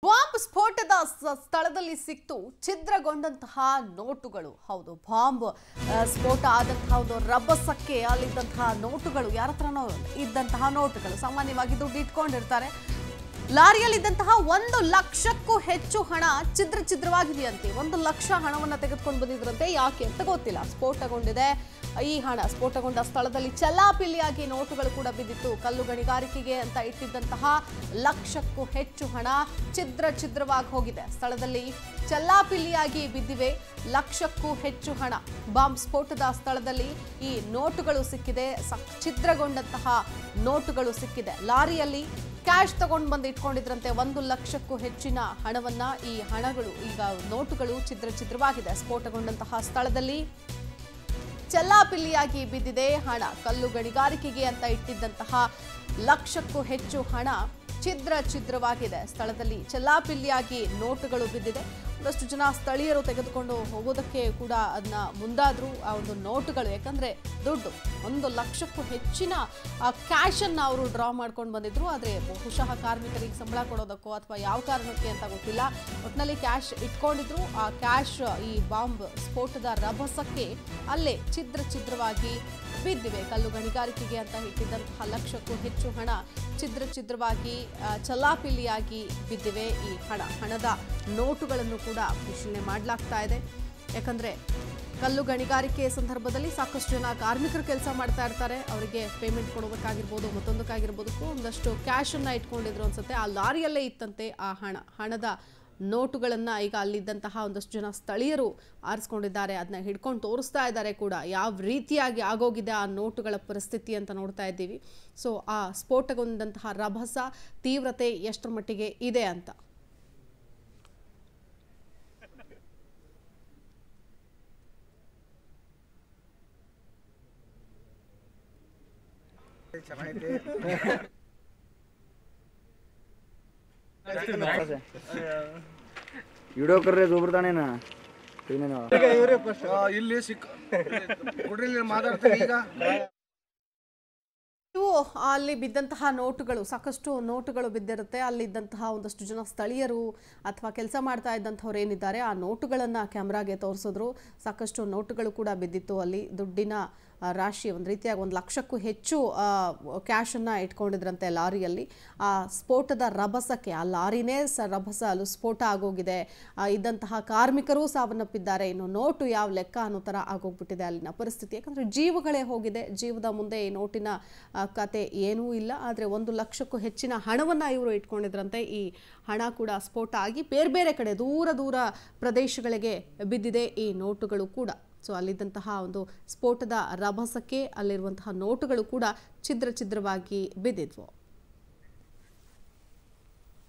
bomb ಸ್ಫೋಟದ ಸ- ಸ್ಥಳದಲ್ಲಿ ಸಿಕ್ತು ಛಿದ್ರಗೊಂಡಂತಹ ನೋಟುಗಳು ಹೌದು ಬಾಂಬ್ ಆ, ಸ್ಫೋಟ ಆದಂತಹ ಒಂದು ರಭಸಕ್ಕೆ ಅಲ್ಲಿದ್ದಂತಹ ನೋಟುಗಳು ಯಾರ ಹತ್ರನೋ ಇದ್ದಂತಹ ನೋಟುಗಳು ಸಾಮಾನ್ಯವಾಗಿ ದುಡ್ಡು ಇಟ್ಕೊಂಡಿರ್ತಾರೆ ಲಾರಿಯಲ್ಲಿದ್ದಂತಹ ಒಂದು ಲಕ್ಷಕ್ಕೂ ಹೆಚ್ಚು ಹಣ ಛಿದ್ರ ಛಿದ್ರವಾಗಿದೆಯಂತೆ ಒಂದು ಲಕ್ಷ ಹಣವನ್ನ ತೆಗೆದುಕೊಂಡು ಬಂದಿದ್ರಂತೆ ಯಾಕೆ ಅಂತ ಗೊತ್ತಿಲ್ಲ ಸ್ಫೋಟಗೊಂಡಿದೆ ಈ ಹಣ ಸ್ಫೋಟಗೊಂಡ ಸ್ಥಳದಲ್ಲಿ ಚಲ್ಲಾಪಿಲ್ಲಿಯಾಗಿ ನೋಟುಗಳು ಕೂಡ ಬಿದ್ದಿತ್ತು ಕಲ್ಲು ಗಣಿಗಾರಿಕೆಗೆ ಅಂತ ಇಟ್ಟಿದ್ದಂತಹ ಲಕ್ಷಕ್ಕೂ ಹೆಚ್ಚು ಹಣ ಛಿದ್ರ ಛಿದ್ರವಾಗಿ ಹೋಗಿದೆ ಸ್ಥಳದಲ್ಲಿ ಚಲ್ಲಾಪಿಲ್ಲಿಯಾಗಿ ಬಿದ್ದಿವೆ ಲಕ್ಷಕ್ಕೂ ಹೆಚ್ಚು ಹಣ ಬಾಂಬ್ ಸ್ಫೋಟದ ಸ್ಥಳದಲ್ಲಿ ಈ ನೋಟುಗಳು ಸಿಕ್ಕಿದೆ ಸ- ಛಿದ್ರಗೊಂಡಂತಹ ನೋಟುಗಳು ಸಿಕ್ಕಿದೆ ಲಾರಿಯಲ್ಲಿ ಕ್ಯಾಶ್ ತಗೊಂಡು ಬಂದು ಇಟ್ಕೊಂಡಿದ್ರಂತೆ ಒಂದು ಲಕ್ಷಕ್ಕೂ ಹೆಚ್ಚಿನ ಹಣವನ್ನ ಈ ಹಣಗಳು ಈಗ ನೋಟುಗಳು ಛಿದ್ರ ಛಿದ್ರವಾಗಿದೆ ಸ್ಫೋಟಗೊಂಡಂತಹ ಸ್ಥಳದಲ್ಲಿ ಚಲ್ಲಾಪಿಲ್ಲಿಯಾಗಿ ಬಿದ್ದಿದೆ ಹಣ ಕಲ್ಲು ಗಣಿಗಾರಿಕೆಗೆ ಅಂತ ಇಟ್ಟಿದ್ದಂತಹ ಲಕ್ಷಕ್ಕೂ ಹೆಚ್ಚು ಹಣ ಛಿದ್ರ ಛಿದ್ರವಾಗಿದೆ ಸ್ಥಳದಲ್ಲಿ ಚಲ್ಲಾಪಿಲ್ಲಿಯಾಗಿ ನೋಟುಗಳು ಬಿದ್ದಿದೆ ಒಂದಷ್ಟು ಜನ ಸ್ಥಳೀಯರು ತೆಗೆದುಕೊಂಡು ಹೋಗೋದಕ್ಕೆ ಕೂಡ ಅದನ್ನ ಮುಂದಾದ್ರು ಆ ಒಂದು ನೋಟುಗಳು ಯಾಕಂದ್ರೆ ದುಡ್ಡು ಒಂದು ಲಕ್ಷಕ್ಕೂ ಹೆಚ್ಚಿನ ಕ್ಯಾಶ್ ಅನ್ನ ಅವರು ಡ್ರಾ ಮಾಡ್ಕೊಂಡು ಬಂದಿದ್ರು ಆದ್ರೆ ಬಹುಶಃ ಕಾರ್ಮಿಕರಿಗೆ ಸಂಬಳ ಕೊಡೋದಕ್ಕೋ ಅಥವಾ ಯಾವ ಕಾರಣಕ್ಕೆ ಅಂತ ಗೊತ್ತಿಲ್ಲ ಒಟ್ಟಿನಲ್ಲಿ ಕ್ಯಾಶ್ ಇಟ್ಕೊಂಡಿದ್ರು ಆ ಕ್ಯಾಶ್ ಈ ಬಾಂಬ್ ಸ್ಫೋಟದ ರಭಸಕ್ಕೆ ಅಲ್ಲೇ ಛಿದ್ರ ಛಿದ್ರವಾಗಿ ಬಿದ್ದಿವೆ ಕಲ್ಲು ಗಣಿಗಾರಿಕೆಗೆ ಅಂತ ಇಟ್ಟಿದ್ದಂತಹ ಲಕ್ಷಕ್ಕೂ ಹೆಚ್ಚು ಹಣ ಛಿದ್ರ ಛಿದ್ರವಾಗಿ ಆ, ಚಲಾಪಿಲಿಯಾಗಿ ಬಿದ್ದಿವೆ ಈ ಹಣ ಹಣದ ನೋಟುಗಳನ್ನು ಕೂಡ ಪರಿಶೀಲನೆ ಮಾಡಲಾಗ್ತಾ ಇದೆ ಯಾಕಂದ್ರೆ ಕಲ್ಲು ಗಣಿಗಾರಿಕೆ ಸಂದರ್ಭದಲ್ಲಿ ಸಾಕಷ್ಟು ಜನ ಕಾರ್ಮಿಕರು ಕೆಲಸ ಮಾಡ್ತಾ ಇರ್ತಾರೆ ಅವರಿಗೆ ಪೇಮೆಂಟ್ ಕೊಡೋದಕ್ಕಾಗಿರ್ಬೋದು ಮತ್ತೊಂದಕ್ಕಾಗಿರ್ಬೋದಕ್ಕೂ ಒಂದಷ್ಟು ಕ್ಯಾಶ್ ಅನ್ನ ಇಟ್ಕೊಂಡಿದ್ರು ಅನ್ಸುತ್ತೆ ಆ ಲಾರಿಯಲ್ಲೇ ಇತ್ತಂತೆ ಆ ಹಣ ಹಣದ ನೋಟುಗಳನ್ನು ಈಗ ಅಲ್ಲಿದ್ದಂತಹ ಒಂದಷ್ಟು ಜನ ಸ್ಥಳೀಯರು ಆರಿಸ್ಕೊಂಡಿದ್ದಾರೆ ಅದನ್ನ ಹಿಡ್ಕೊಂಡು ತೋರಿಸ್ತಾ ಇದ್ದಾರೆ ಕೂಡ ಯಾವ ರೀತಿಯಾಗಿ ಆಗೋಗಿದೆ ಆ ನೋಟುಗಳ ಪರಿಸ್ಥಿತಿ ಅಂತ ನೋಡ್ತಾ ಇದ್ದೀವಿ ಸೊ ಆ ಸ್ಫೋಟಗೊಂಡಂತಹ ರಭಸ ತೀವ್ರತೆ ಎಷ್ಟರ ಮಟ್ಟಿಗೆ ಇದೆ ಅಂತ ವಿಡಿಯೋ ಕರ್ರೆ ಜೋಬ್ರದಾನೆ ನಾ ಏನೇನು ಆ, ಇಲ್ಲಿ ಸಿಕ್ಕ ಕೊಡ್ರಿ ಇಲ್ಲಿ ಮಾತಾಡ್ತೀನಿ ಈಗ ಇವು ಅಲ್ಲಿ ಬಿದ್ದಂತಹ ನೋಟುಗಳು ಸಾಕಷ್ಟು ನೋಟುಗಳು ಬಿದ್ದಿರುತ್ತೆ ಅಲ್ಲಿದ್ದಂತಹ ಒಂದಷ್ಟು ಜನ ಸ್ಥಳೀಯರು ಅಥವಾ ಕೆಲಸ ಮಾಡ್ತಾ ಇದ್ದಂಥವ್ರು ಏನಿದ್ದಾರೆ ಆ ನೋಟುಗಳನ್ನು ಕ್ಯಾಮ್ರಾಗೆ ತೋರಿಸಿದ್ರು ಸಾಕಷ್ಟು ನೋಟುಗಳು ಕೂಡ ಬಿದ್ದಿತ್ತು ಅಲ್ಲಿ ದುಡ್ಡಿನ ಆ, ರಾಶಿ ಒಂದು ರೀತಿಯಾಗಿ ಒಂದು ಲಕ್ಷಕ್ಕೂ ಹೆಚ್ಚು ಕ್ಯಾಶನ್ನು ಇಟ್ಕೊಂಡಿದ್ರಂತೆ ಲಾರಿಯಲ್ಲಿ ಆ ಸ್ಫೋಟದ ರಭಸಕ್ಕೆ ಆ ಲಾರಿನೇ ಸ ರಭಸ ಅಲ್ಲೂ ಸ್ಫೋಟ ಆಗೋಗಿದೆ ಆ, ಇದ್ದಂತಹ ಕಾರ್ಮಿಕರು ಸಾವನ್ನಪ್ಪಿದ್ದಾರೆ ಇನ್ನು ನೋಟು ಯಾವ ಲೆಕ್ಕ ಅನ್ನೋ ಥರ ಆಗೋಗ್ಬಿಟ್ಟಿದೆ ಅಲ್ಲಿನ ಪರಿಸ್ಥಿತಿ ಯಾಕಂದರೆ ಜೀವಗಳೇ ಹೋಗಿದೆ ಜೀವದ ಮುಂದೆ ಈ ನೋಟಿನ ಆ, ಕತೆ ಏನೂ ಇಲ್ಲ ಆದರೆ ಒಂದು ಲಕ್ಷಕ್ಕೂ ಹೆಚ್ಚಿನ ಹಣವನ್ನು ಇವರು ಇಟ್ಕೊಂಡಿದ್ರಂತೆ ಈ ಹಣ ಕೂಡ ಸ್ಫೋಟ ಆಗಿ ಬೇರೆ ಬೇರೆ ಕಡೆ ದೂರ ದೂರ ಪ್ರದೇಶಗಳಿಗೆ ಬಿದ್ದಿದೆ ಈ ನೋಟುಗಳು ಕೂಡ ಸೊ ಅಲ್ಲಿದ್ದಂತಹ ಒಂದು ಸ್ಫೋಟದ ರಭಸಕ್ಕೆ ಅಲ್ಲಿರುವಂತಹ ನೋಟುಗಳು ಕೂಡ ಛಿದ್ರ ಛಿದ್ರವಾಗಿ ಬಿದ್ದಿದ್ವು